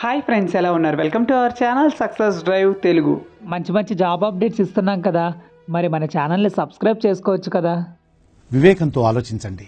hi friends ఎలా ఉన్నారు welcome to our channel success drive Telugu మంచి మంచి జాబ్ అప్డేట్స్ ఇస్తున్నాం కదా మరి మన ఛానల్ని సబ్స్క్రైబ్ చేసుకోవచ్చు కదా వివేకంతో ఆలోచించండి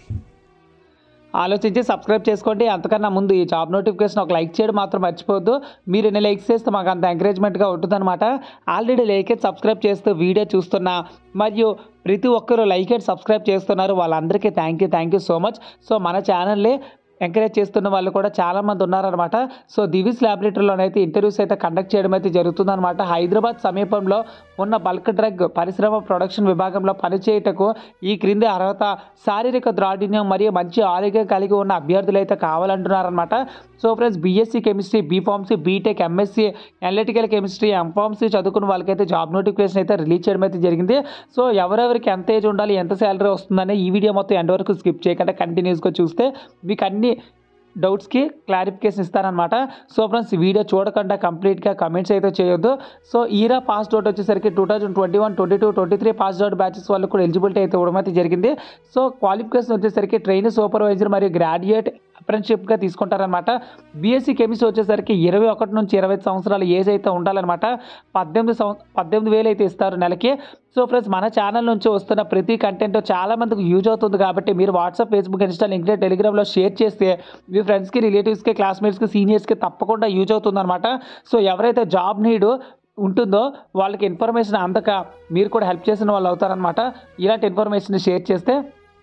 ఆలోచించి సబ్స్క్రైబ్ చేసుకోండి అంతకన్నా ముందు ఈ జాబ్ నోటిఫికేషన్ ఒక లైక్ చేయడం మాత్రం మర్చిపోవద్దు మీరు ఎన్ని లైక్స్ చేస్తే మాకు అంత ఎంకరేజ్మెంట్గా ఉంటుందన్నమాట ఆల్రెడీ లైక్ అండ్ సబ్స్క్రైబ్ చేస్తూ వీడియో చూస్తున్నా మరియు ప్రతి ఒక్కరూ లైక్ అండ్ సబ్స్క్రైబ్ చేస్తున్నారు వాళ్ళందరికీ thank you thank you so much so మన ఛానల్ని ఎంకరేజ్ చేస్తున్న వాళ్ళు కూడా చాలామంది ఉన్నారనమాట సో దివిస్ ల్యాబొరేటరీలోనైతే ఇంటర్వ్యూస్ అయితే కండక్ట్ చేయడం అయితే జరుగుతుందన్నమాట హైదరాబాద్ సమీపంలో ఉన్న బల్క్ డ్రగ్ పరిశ్రమ ప్రొడక్షన్ విభాగంలో పనిచేయటకు ఈ క్రింది అర్హత శారీరక ద్రాఢిన్యం మరియు మంచి ఆరోగ్యం కలిగి ఉన్న అభ్యర్థులు అయితే కావాలంటున్నారనమాట so friends BSc chemistry BPharmacy BTech MSc analytical chemistry MPharmacy చదువుకున్న వాళ్ళకైతే జాబ్ నోటిఫికేషన్ అయితే రిలీజ్ చేయడం అయితే జరిగింది సో ఎవరెవరికి ఎంత ఏజ్ ఉండాలి ఎంత శాలరీ వస్తుందని ఈ వీడియో మొత్తం ఎండ్ వరకు స్కిప్ చేయకుండా కంటిన్యూస్గా చూస్తే మీకు అన్ని డౌట్స్కి క్లారిఫికేషన్ ఇస్తారనమాట సో ఫ్రెండ్స్ ఈ వీడియో చూడకుండా కంప్లీట్గా కమెంట్స్ అయితే చేయొద్దు సో ఈరా పాస్ అవుట్ వచ్చేసరికి two thousand twenty one twenty two twenty three pass out batches వాళ్ళకి కూడా ఎలిజిబిలిటీ అయితే ఇవ్వడం అయితే జరిగింది సో క్వాలిఫికేషన్ వచ్చేసరికి ట్రైన్ సూపర్వైజర్ మరియు గ్రాడ్యుయేట్ అప్రెంటిషిప్గా తీసుకుంటారనమాట బీఎస్సీ కెమిస్ట్రీ వచ్చేసరికి ఇరవై ఒకటి నుంచి ఇరవై ఐదు సంవత్సరాల ఏజ్ అయితే ఉండాలన్నమాట పద్దెనిమిది సంవ పద్దెనిమిది వేలు అయితే ఇస్తారు నెలకి సో ఫ్రెండ్స్ మన ఛానల్ నుంచి వస్తున్న ప్రతి కంటెంట్ చాలా మందికి యూజ్ అవుతుంది కాబట్టి మీరు వాట్సాప్ ఫేస్బుక్ ఇన్స్టా లింక్డ్ఇన్ టెలిగ్రామ్లో షేర్ చేస్తే మీ ఫ్రెండ్స్కి రిలేటివ్స్కి క్లాస్మేట్స్కి సీనియర్స్కి తప్పకుండా యూజ్ అవుతుందన్నమాట సో ఎవరైతే జాబ్ నీడ్ ఉంటుందో వాళ్ళకి ఇన్ఫర్మేషన్ అందక మీరు కూడా హెల్ప్ చేసిన వాళ్ళు అవుతారనమాట ఇలాంటి ఇన్ఫర్మేషన్ షేర్ చేస్తే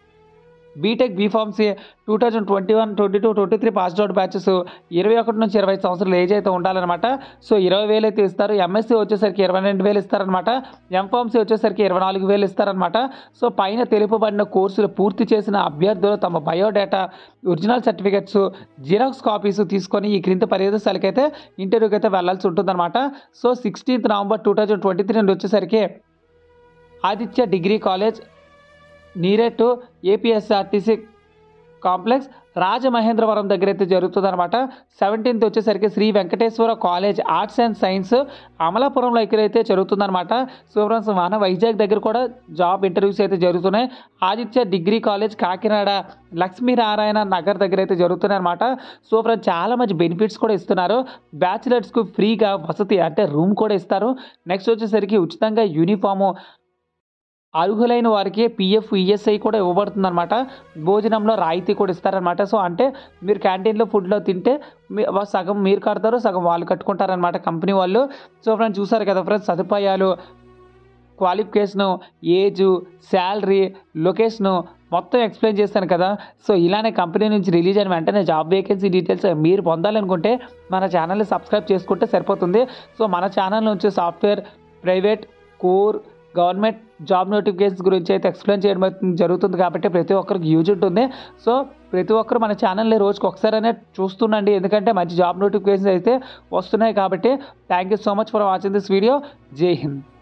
BTech BPharmacy two thousand twenty one twenty two twenty three pass out batches ఇరవై ఒకటి నుంచి ఇరవై ఐదు సంవత్సరాలు ఏజ్ అయితే ఉండాలన్నమాట సో ఇరవై వేలు అయితే ఇస్తారు ఎంఎస్సీ వచ్చేసరికి ఇరవై రెండు వేలు ఇస్తారనమాట ఎంఫార్మసీ వచ్చేసరికి ఇరవై నాలుగు వేలు ఇస్తారనమాట సో పైన తెలుపబడిన కోర్సులు పూర్తి చేసిన అభ్యర్థులు తమ biodata original certificates xerox copies తీసుకొని ఈ క్రింద ప్రదేశాలకైతే ఇంటర్వ్యూకి అయితే వెళ్ళాల్సి ఉంటుందన్నమాట so sixteenth November two thousand twenty three నుండి వచ్చేసరికి ఆదిత్య డిగ్రీ కాలేజ్ నీరెట్ ఏపీఎస్ఆర్టీసీ కాంప్లెక్స్ రాజమహేంద్రవరం దగ్గర అయితే జరుగుతుందన్నమాట సెవెంటీన్త్ వచ్చేసరికి Sri Venkateswara college arts and science అమలాపురంలో ఇక్కడ అయితే జరుగుతుందన్నమాట సో ఫ్రెండ్స్ మన వైజాగ్ దగ్గర కూడా జాబ్ ఇంటర్వ్యూస్ అయితే జరుగుతున్నాయి ఆదిత్య డిగ్రీ కాలేజ్ కాకినాడ లక్ష్మీనారాయణ నగర్ దగ్గర అయితే జరుగుతున్నాయి అనమాట సో ఫ్రెండ్స్ చాలా మంచి బెనిఫిట్స్ కూడా ఇస్తున్నారు బ్యాచిలర్స్కు ఫ్రీగా వసతి అంటే రూమ్ కూడా ఇస్తారు నెక్స్ట్ వచ్చేసరికి ఉచితంగా యూనిఫాము అర్హులైన వారికి పిఎఫ్ ఈఎస్ఐ కూడా ఇవ్వబడుతుందన్నమాట భోజనంలో రాయితీ కూడా ఇస్తారనమాట సో అంటే మీరు క్యాంటీన్లో ఫుడ్లో తింటే మీ సగం మీరు కడతారు సగం వాళ్ళు కట్టుకుంటారనమాట కంపెనీ వాళ్ళు సో ఫ్రెండ్స్ చూసారు కదా ఫ్రెండ్స్ సదుపాయాలు క్వాలిఫికేషను ఏజు శాలరీ లొకేషను మొత్తం ఎక్స్ప్లెయిన్ చేస్తాను కదా సో ఇలానే కంపెనీ నుంచి రిలీజ్ అయిన వెంటనే జాబ్ వేకెన్సీ డీటెయిల్స్ మీరు పొందాలనుకుంటే మన ఛానల్ని సబ్స్క్రైబ్ చేసుకుంటే సరిపోతుంది సో మన ఛానల్ నుంచి software private core government job notifications గురించి అయితే ఎక్స్ప్లెయిన్ చేయడం అయితే జరుగుతుంది కాబట్టి ప్రతి ఒక్కరికి యూజ్ ఉంటుంది సో ప్రతి ఒక్కరు మన ఛానల్ని రోజుకి ఒకసారి చూస్తుండండి ఎందుకంటే మంచి జాబ్ నోటిఫికేషన్స్ అయితే వస్తున్నాయి కాబట్టి thank you so much for watching this video జై హింద్